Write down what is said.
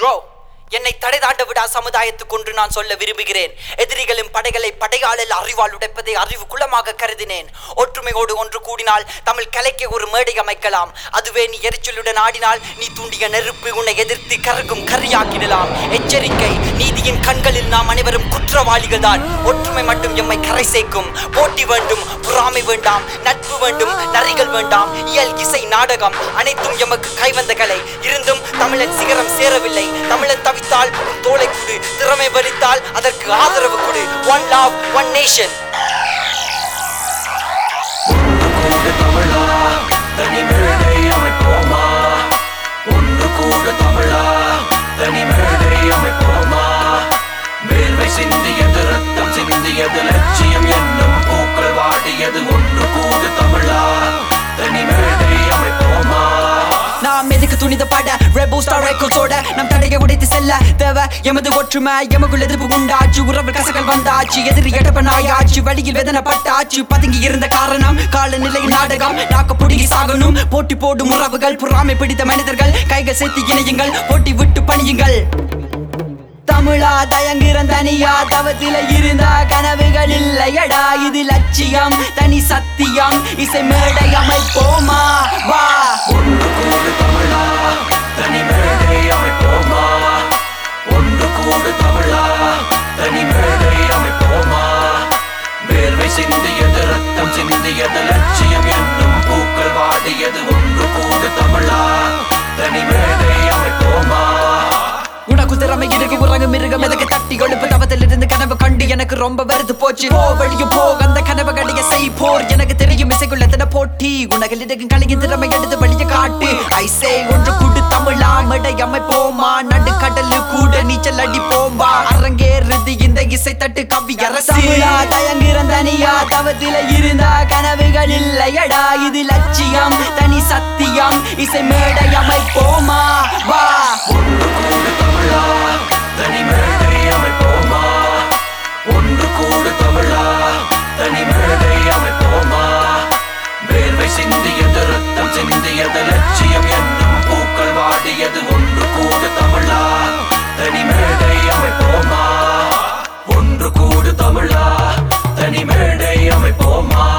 bro என்னை தடை தாண்ட விடா சமுதாயத்துக்கு ஒன்று நான் சொல்ல விரும்புகிறேன் எதிரிகளின் படைகளை படையாளல் அறிவால் உடைப்பதை அறிவு குலமாக கருதினேன் ஒற்றுமையோடு ஒன்று கூடினால் தமிழ் கலைக்கு ஒரு மேடை அமைக்கலாம் அதுவே நீ எரிச்சலுடன் ஆடினால் நீ தூண்டிய நெருப்பு உன்னை எதிர்த்து கருகும் கரியாக்கிடலாம் எச்சரிக்கை நீதியின் கண்களில் நாம் அனைவரும் குற்றவாளிகள் தான் ஒற்றுமை மட்டும் எம்மை கரை சேர்க்கும் போட்டி வேண்டும் பொறாமை வேண்டாம் நட்பு வேண்டும் நரிகள் வேண்டாம் இயல் இசை நாடகம் அனைத்தும் எமக்கு கைவந்த கலை இருந்தும் தமிழன் சிகரம் சேரவில்லை தமிழன் தவித்தால் உன் தோலை கொடு திறமை வலித்தால் அதற்கு ஆதரவு கொடு ஒன் லவ் ஒன் நேஷன் கூடு தமிழா தனி மேடை அமைப்போமா ஒன்று கூடு தமிழா தனி மேடை அமைப்போமா வேர்வை சிந்தியது ரத்தம் சிந்தியது லட்சியம் என்னும் பூக்கள் வாடியது ஒன்று கூடு தமிழா தனி மேடை அமைப்போமா நாம் எதுக்கு துணித பாட ரெபோ ஸ்டார் ரெக்கார்ட்ஸோட நம் தடையை உடைத்து செல்ல தேவை எமது ஒற்றுமை எமக்குள் எதிர்ப்பு உண்டாச்சு உறவு கசகள் வந்தாச்சு எதிரி எடப்பனாயாச்சு வழியில் வேதனை பட்டாச்சு பதுங்கி இருந்த காரணம் காலநிலை நாடகம் நாக்க புடுங்கி சாகணும் போட்டி போடும் உறவுகள் புறாமை பிடித்த மனிதர்கள் கைகள் சேர்த்து இணையுங்கள் போட்டி விட்டு பணியுங்கள் தமிழா தயங்குறன் தனியா தவத்தில இருந்தா கனவுகள் இல்லையடா இது லட்சியம் தனி சத்தியம் இசை மேடை அமைப்போமா வா ஒன்று கூடு தமிழா தனி மேடை அமைப்போமா ஒன்று கூடு தமிழா தனி மேடை அமைப்போமா வேர்வை சிந்தியது ரத்தம் சிந்தியது லட்சியம் என்னும் பூக்கள் வாடியது ஒன்று கூடு தமிழா தனி மேடை அமைப்போமா உனக்கு திறமை இருக்கு உறங்கு மிருகம் எதுக்கு தட்டி கொழுப்பு தவத்தில் இருந்து கனவு கண்டு எனக்கு ரொம்ப வெறுத்து போச்சு போ வழிய போ அந்த கனவு கடைய செய் போர் எனக்கு தெரியும் இசைக்குள்ள தின போட்டி உனக்கு இருக்கும் கலையின் திறமை எடுத்து வழிய காட்டு ஐசே ஒன்று கூட்டு தமிழா மடை அமைப்போமா நடு கடலு கூட நீச்சல் அடிப்போமா அரங்கேறுது இந்த இசை தட்டு கவி அரசு தயங்குறன் தனியா தவத்தில இருந்தா கனவுகள் இல்லையடா இது லட்சியம் தனி சத்தியம் இசை மேடை அமைப்போமா வா ஒன்று கூடு தமிழா தனி மேடை அமைப்போமா ஒன்று கூடு தமிழா தனி மேடை அமைப்போமா வேர்வை சிந்தியது ரத்தம் சிந்தியது லட்சியம் என்னும் பூக்கள் வாடியது ஒன்று கூடு தமிழா தனி மேடை அமைப்போமா ஒன்று கூடு தமிழா தனி மேடை அமைப்போமா